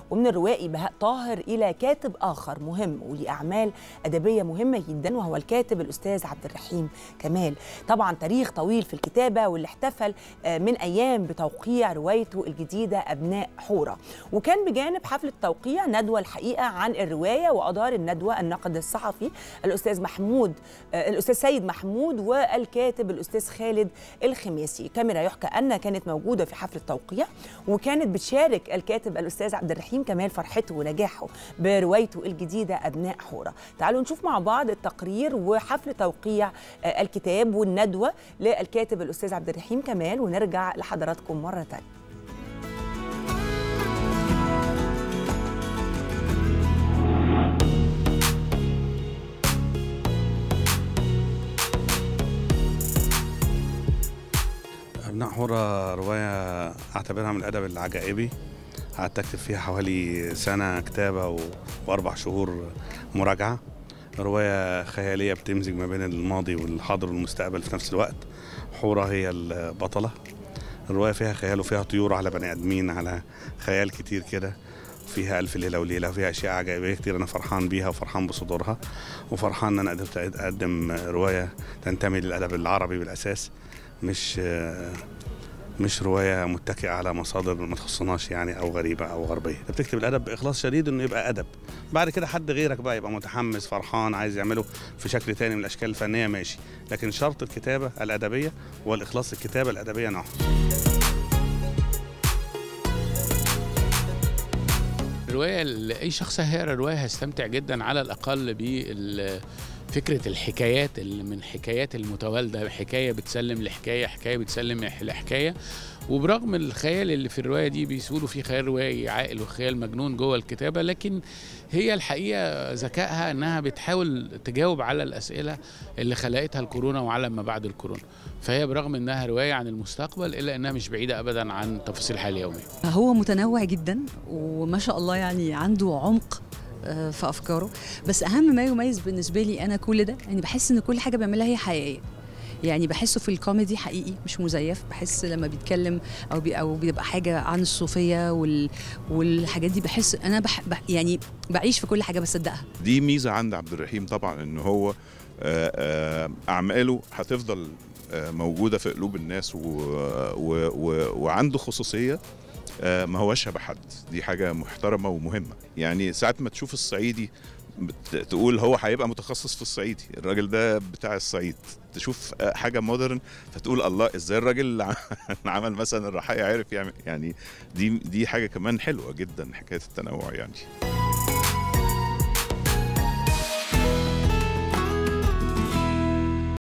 ومن الروائي بهاء طاهر إلى كاتب آخر مهم وليه أعمال أدبية مهمة جدا وهو الكاتب الأستاذ عبد الرحيم كمال طبعا تاريخ طويل في الكتابة واللي احتفل من أيام بتوقيع روايته الجديدة أبناء حورة وكان بجانب حفل التوقيع ندوة الحقيقة عن الرواية وأدار الندوة الناقد الصحفي الأستاذ محمود الأستاذ سيد محمود والكاتب الأستاذ خالد الخميسي كاميرا يحكى أن كانت موجودة في حفل التوقيع وكانت بتشارك الكاتب الأستاذ عبد الرحيم كمال فرحته ونجاحه بروايته الجديدة أبناء حورة تعالوا نشوف مع بعض التقرير وحفل توقيع الكتاب والندوة للكاتب الأستاذ عبد الرحيم كمال ونرجع لحضراتكم مرة تانية أبناء حورة رواية أعتبرها من الأدب العجائبي قعدت أكتب فيها حوالي سنة كتابة و... وأربع شهور مراجعة رواية خيالية بتمزج ما بين الماضي والحاضر والمستقبل في نفس الوقت حورة هي البطلة الرواية فيها خيال وفيها طيور على بني آدمين على خيال كتير كده فيها ألف ليلة وليلة وفيها أشياء عجائبية كتير أنا فرحان بيها وفرحان بصدورها وفرحان إن أنا قدرت أقدم رواية تنتمي للأدب العربي بالأساس مش مش روايه متكئه على مصادر ما تخصناش يعني او غريبه او غربيه بتكتب الادب باخلاص شديد انه يبقى ادب بعد كده حد غيرك بقى يبقى متحمس فرحان عايز يعمله في شكل تاني من الاشكال الفنيه ماشي لكن شرط الكتابه الادبيه والاخلاص الكتابه الادبيه نوع الروايه لاي شخص هيقرا روايه هيستمتع جدا على الاقل بال فكرة الحكايات اللي من حكايات المتوالدة حكاية بتسلم لحكاية حكاية بتسلم لحكاية وبرغم الخيال اللي في الرواية دي بيسولوا فيه خيال روائي عاقل وخيال مجنون جوه الكتابة لكن هي الحقيقة ذكائها انها بتحاول تجاوب على الأسئلة اللي خلقتها الكورونا وعلى ما بعد الكورونا فهي برغم انها رواية عن المستقبل الا انها مش بعيدة ابدا عن تفاصيل الحياة اليومية هو متنوع جدا وما شاء الله يعني عنده عمق في افكاره بس اهم ما يميز بالنسبه لي انا كل ده يعني بحس ان كل حاجه بيعملها هي حقيقيه يعني بحسه في الكوميدي حقيقي مش مزيف بحس لما بيتكلم او بي او بيبقى حاجه عن الصوفيه وال والحاجات دي بحس انا بح بح يعني بعيش في كل حاجه بصدقها دي ميزه عند عبد الرحيم طبعا ان هو اعماله هتفضل موجوده في قلوب الناس و و و وعنده خصوصيه ما هوش شبه حد دي حاجة محترمة ومهمة يعني ساعات ما تشوف الصعيدي تقول هو هيبقى متخصص في الصعيدي الراجل ده بتاع الصعيد تشوف حاجة مودرن فتقول الله ازاي الراجل اللي عمل مثلا الرحايا عرف يعمل يعني دي دي حاجة كمان حلوة جدا حكاية التنوع يعني